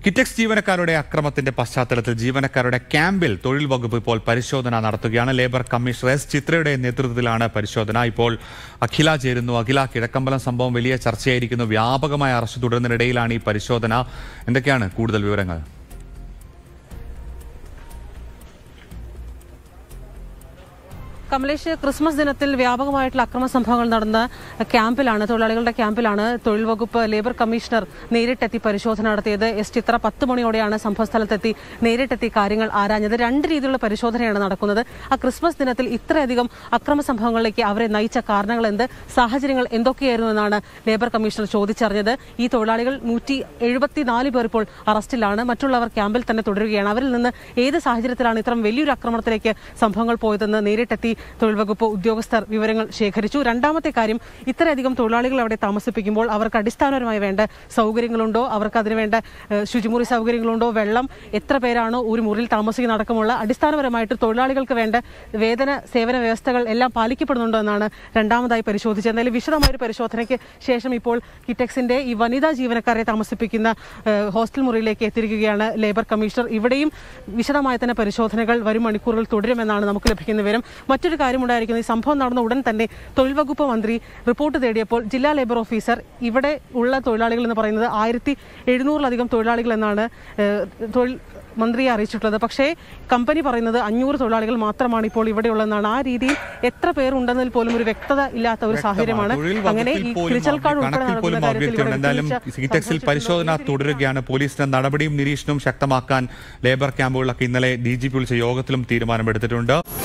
കിറ്റക്സ് ജീവനക്കാരുടെ അക്രമത്തിന്റെ പശ്ചാത്തലത്തിൽ ജീവനക്കാരുടെ ക്യാമ്പിൽ തൊഴിൽ വകുപ്പ് ഇപ്പോൾ പരിശോധന നടത്തുകയാണ് ലേബർ കമ്മീഷണർ എസ് ചിത്രയുടെ നേതൃത്വത്തിലാണ് പരിശോധന ഇപ്പോൾ അഖില ചേരുന്നു അഖില കിഴക്കമ്പലം സംഭവം വലിയ ചർച്ചയായിരിക്കുന്നു വ്യാപകമായ അറസ്റ്റ് തുടരുന്നതിനിടയിലാണ് ഈ പരിശോധന എന്തൊക്കെയാണ് കൂടുതൽ വിവരങ്ങൾ കമലേഷ് ക്രിസ്മസ് ദിനത്തിൽ വ്യാപകമായിട്ടുള്ള അക്രമ സംഭവങ്ങൾ നടന്ന ക്യാമ്പിലാണ് തൊഴിലാളികളുടെ ക്യാമ്പിലാണ് തൊഴിൽ വകുപ്പ് ലേബർ കമ്മീഷണർ നേരിട്ടെത്തി പരിശോധന നടത്തിയത് എസ് ചിത്ര പത്ത് മണിയോടെയാണ് സംഭവസ്ഥലത്തെത്തി നേരിട്ടെത്തി കാര്യങ്ങൾ ആരാഞ്ഞത് രണ്ട് രീതിയിലുള്ള പരിശോധനയാണ് നടക്കുന്നത് ആ ക്രിസ്മസ് ദിനത്തിൽ ഇത്രയധികം അക്രമ സംഭവങ്ങളിലേക്ക് അവരെ നയിച്ച കാരണങ്ങൾ എന്ത് സാഹചര്യങ്ങൾ എന്തൊക്കെയായിരുന്നു എന്നാണ് ലേബർ കമ്മീഷണർ ചോദിച്ചറിഞ്ഞത് ഈ തൊഴിലാളികൾ നൂറ്റി എഴുപത്തിനാല് പേർ ഇപ്പോൾ അറസ്റ്റിലാണ് മറ്റുള്ളവർ ക്യാമ്പിൽ തന്നെ തുടരുകയാണ് അവരിൽ നിന്ന് ഏത് സാഹചര്യത്തിലാണ് ഇത്തരം വലിയൊരു ആക്രമണത്തിലേക്ക് സംഭവങ്ങൾ പോയതെന്ന് നേരിട്ടെത്തി തൊഴിൽ വകുപ്പ് ഉദ്യോഗസ്ഥർ വിവരങ്ങൾ ശേഖരിച്ചു രണ്ടാമത്തെ കാര്യം ഇത്രയധികം തൊഴിലാളികൾ അവിടെ താമസിപ്പിക്കുമ്പോൾ അവർക്ക് അടിസ്ഥാനപരമായി വേണ്ട സൗകര്യങ്ങളുണ്ടോ അവർക്ക് അതിന് വേണ്ട ഏഹ്, ശുചിമുറി സൗകര്യങ്ങളുണ്ടോ വെള്ളം എത്ര പേരാണോ ഒരു മുറിയിൽ താമസിക്കുന്ന അടക്കമുള്ള അടിസ്ഥാനപരമായിട്ട് തൊഴിലാളികൾക്ക് വേണ്ട വേതന സേവന വ്യവസ്ഥകൾ എല്ലാം പാലിക്കപ്പെടുന്നുണ്ടോ എന്നാണ് രണ്ടാമതായി പരിശോധിച്ചത് എന്തായാലും വിശദമായ ഒരു പരിശോധനയ്ക്ക് ശേഷം ഇപ്പോൾ കിറ്റക്സിന്റെ ഈ വനിതാ ജീവനക്കാരെ താമസിപ്പിക്കുന്ന ഏഹ്, ഹോസ്റ്റൽ മുറിയിലേക്ക് എത്തിയിരിക്കുകയാണ് ലേബർ കമ്മീഷണർ ഇവിടെയും വിശദമായ തന്നെ പരിശോധനകൾ വരും മണിക്കൂറുകൾ തുടരുമെന്നാണ് നമുക്ക് ലഭിക്കുന്ന വിവരം മറ്റൊരു കാര്യമുണ്ടായിരിക്കുന്നത് ഈ സംഭവം നടന്ന ഉടൻ തന്നെ തൊഴിൽ വകുപ്പ് മന്ത്രി റിപ്പോർട്ട് തേടിയപ്പോൾ ജില്ലാ ലേബർ ഓഫീസർ ഇവിടെ ഉള്ള തൊഴിലാളികൾ എന്ന് പറയുന്നത് ആയിരത്തി എഴുന്നൂറിലധികം തൊഴിലാളികൾ എന്നാണ് ഏഹ്, തൊഴിൽ മന്ത്രിയെ അറിയിച്ചിട്ടുള്ളത് പക്ഷേ കമ്പനി പറയുന്നത് അഞ്ഞൂറ് തൊഴിലാളികൾ മാത്രമാണ് ഇപ്പോൾ ഇവിടെയുള്ളതെന്നാണ് ആ രീതിയിൽ എത്ര പേരുണ്ടെന്നതിൽ പോലും ഒരു വ്യക്തത ഇല്ലാത്ത ഒരു സാഹചര്യമാണ് തൊഴിൽ അങ്ങനെ വകുപ്പിൽ ഈ പോലും തിരിച്ചൽക്കാട് ഉൾപ്പെടെ കണക്കിൽ നടക്കുന്ന പോലും കാര്യത്തിൽ അവ്യക്തമുണ്ട് ഇവിടെ എന്തായാലും വിട്ടുവീഴ്ച കിറ്റക്സിൽ പരിശോധന സംഭവിച്ചിട്ടുണ്ടോ? തുടരുകയാണ് പോലീസിന്റെ നടപടിയും നിരീക്ഷണവും ശക്തമാക്കാൻ ലേബർ ക്യാമ്പുകളിലൊക്കെ ഇന്നലെ ഡി ജി പി വിളിച്ച യോഗത്തിലും തീരുമാനമെടുത്തിട്ടുണ്ട്